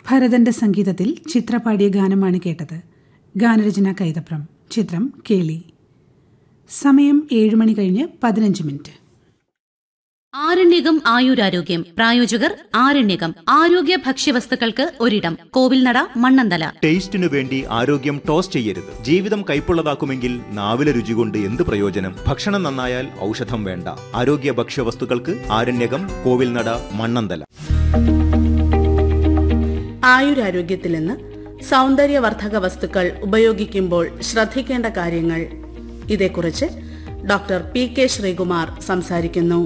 ഭരതന്റെ സംഗീതത്തിൽ ചിത്ര പാടിയ ഗാനമാണ് കേട്ടത് ഗാനരചന കൈതപ്രം ചിത്രം കേളി സമയം ഏഴ് മണി കഴിഞ്ഞ് പതിനഞ്ച് മിനിറ്റ് ആരണ്യകം ആയുരാരോഗ്യം പ്രായോജകർ ആരണ്യകം ആരോഗ്യ ഭക്ഷ്യവസ്തുക്കൾക്ക് ഒരിടം കോവിൽനട മണ്ണന്തല ടേസ്റ്റിനു വേണ്ടി ആരോഗ്യം ടോസ് ചെയ്യരുത് ജീവിതം കൈപ്പുള്ളതാക്കുമെങ്കിൽ നാവിലെ രുചി കൊണ്ട് എന്ത് പ്രയോജനം ഭക്ഷണം നന്നായാൽ ഔഷധം വേണ്ട ആരോഗ്യ ഭക്ഷ്യവസ്തുക്കൾക്ക് ആരണ്യകം കോവിൽനട മണ്ണന്തല ആയുരാരോഗ്യത്തിൽ നിന്ന് സൗന്ദര്യവർദ്ധക വസ്തുക്കൾ ഉപയോഗിക്കുമ്പോൾ ശ്രദ്ധിക്കേണ്ട കാര്യങ്ങൾ ഇതേക്കുറിച്ച് ഡോക്ടർ പി കെ ശ്രീകുമാർ സംസാരിക്കുന്നു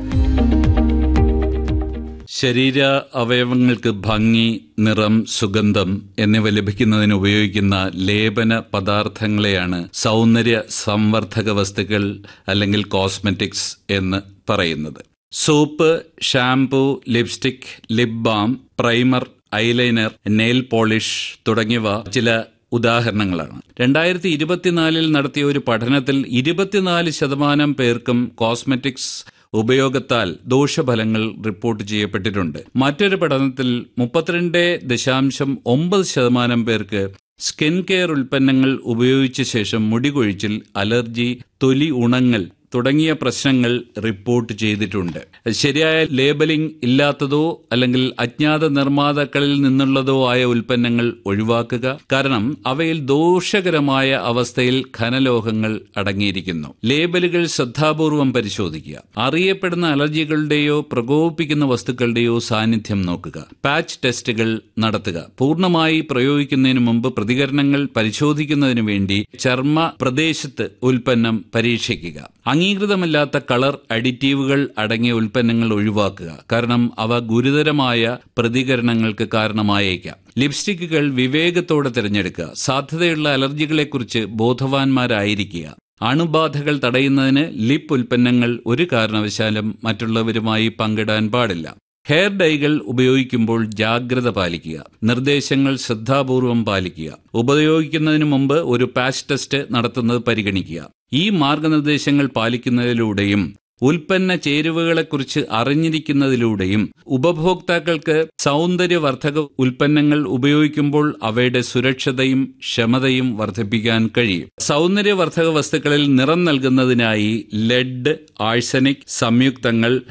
ശരീര അവയവങ്ങൾക്ക് ഭംഗി നിറം സുഗന്ധം എന്നിവ ലഭിക്കുന്നതിന് ഉപയോഗിക്കുന്ന ലേപന പദാർത്ഥങ്ങളെയാണ് സൗന്ദര്യ സംവർദ്ധക വസ്തുക്കൾ അല്ലെങ്കിൽ കോസ്മെറ്റിക്സ് എന്ന് പറയുന്നത് soap shampoo lipstick lip balm primer eyeliner nail polish തുടങ്ങിയവ ചില ഉദാഹരണങ്ങളാണ് രണ്ടായിരത്തി ഇരുപത്തിനാലിൽ നടത്തിയ ഒരു പഠനത്തിൽ ഇരുപത്തിനാല് ശതമാനം പേർക്കും കോസ്മെറ്റിക്സ് ഉപയോഗത്താൽ ദോഷഫലങ്ങൾ റിപ്പോർട്ട് ചെയ്യപ്പെട്ടിട്ടുണ്ട് മറ്റൊരു പഠനത്തിൽ മുപ്പത്തിരണ്ട് ദശാംശം ഒമ്പത് ശതമാനം പേർക്ക് സ്കിൻ കെയർ ഉൽപ്പന്നങ്ങൾ ഉപയോഗിച്ച ശേഷം മുടികൊഴിച്ചിൽ അലർജി തൊലി ഉണങ്ങൽ തുടങ്ങിയ പ്രശ്നങ്ങൾ റിപ്പോർട്ട് ചെയ്തിട്ടുണ്ട് ശരിയായ ലേബലിംഗ് ഇല്ലാത്തതോ അല്ലെങ്കിൽ അജ്ഞാത നിർമ്മാതാക്കളിൽ നിന്നുള്ളതോ ആയ ഉൽപ്പന്നങ്ങൾ ഒഴിവാക്കുക കാരണം അവയിൽ ദോഷകരമായ അവസ്ഥയിൽ ഖനലോഹങ്ങൾ അടങ്ങിയിരിക്കുന്നു ലേബലുകൾ ശ്രദ്ധാപൂർവം പരിശോധിക്കുക അറിയപ്പെടുന്ന അലർജികളുടെയോ പ്രകോപിപ്പിക്കുന്ന വസ്തുക്കളുടെയോ സാന്നിധ്യം നോക്കുക പാച്ച് ടെസ്റ്റുകൾ നടത്തുക പൂർണ്ണമായി പ്രയോഗിക്കുന്നതിന് മുമ്പ് പ്രതികരണങ്ങൾ പരിശോധിക്കുന്നതിന് വേണ്ടി ചർമ്മ പ്രദേശത്ത് ഉൽപ്പന്നം പരീക്ഷിക്കുക അംഗീകൃതമല്ലാത്ത കളർ അഡിറ്റീവുകൾ അടങ്ങിയ ഉൽപ്പന്നങ്ങൾ ഒഴിവാക്കുക കാരണം അവ ഗുരുതരമായ പ്രതികരണങ്ങൾക്ക് കാരണമായേക്കാം ലിപ്സ്റ്റിക്കുകൾ വിവേകത്തോടെ തിരഞ്ഞെടുക്കുക സാധ്യതയുള്ള അലർജികളെക്കുറിച്ച് ബോധവാന്മാരായിരിക്കുക അണുബാധകൾ തടയുന്നതിന് ലിപ്പ് ഉൽപ്പന്നങ്ങൾ ഒരു കാരണവശാലും മറ്റുള്ളവരുമായി പങ്കിടാൻ പാടില്ല ഹെയർ ഡൈകൾ ഉപയോഗിക്കുമ്പോൾ ജാഗ്രത പാലിക്കുക നിർദ്ദേശങ്ങൾ ശ്രദ്ധാപൂർവം പാലിക്കുക ഉപയോഗിക്കുന്നതിന് മുമ്പ് ഒരു പാച്ച് ടെസ്റ്റ് നടത്തുന്നത് പരിഗണിക്കുക ഈ മാർഗനിർദ്ദേശങ്ങൾ പാലിക്കുന്നതിലൂടെയും ഉൽപ്പന്ന ചേരുവകളെക്കുറിച്ച് അറിഞ്ഞിരിക്കുന്നതിലൂടെയും ഉപഭോക്താക്കൾക്ക് സൗന്ദര്യവർദ്ധക ഉൽപ്പന്നങ്ങൾ ഉപയോഗിക്കുമ്പോൾ അവയുടെ സുരക്ഷതയും ക്ഷമതയും വർദ്ധിപ്പിക്കാൻ കഴിയും സൗന്ദര്യവർദ്ധക വസ്തുക്കളിൽ നിറം നൽകുന്നതിനായി ലെഡ് ആഴ്സനിക് സംയുക്തങ്ങൾ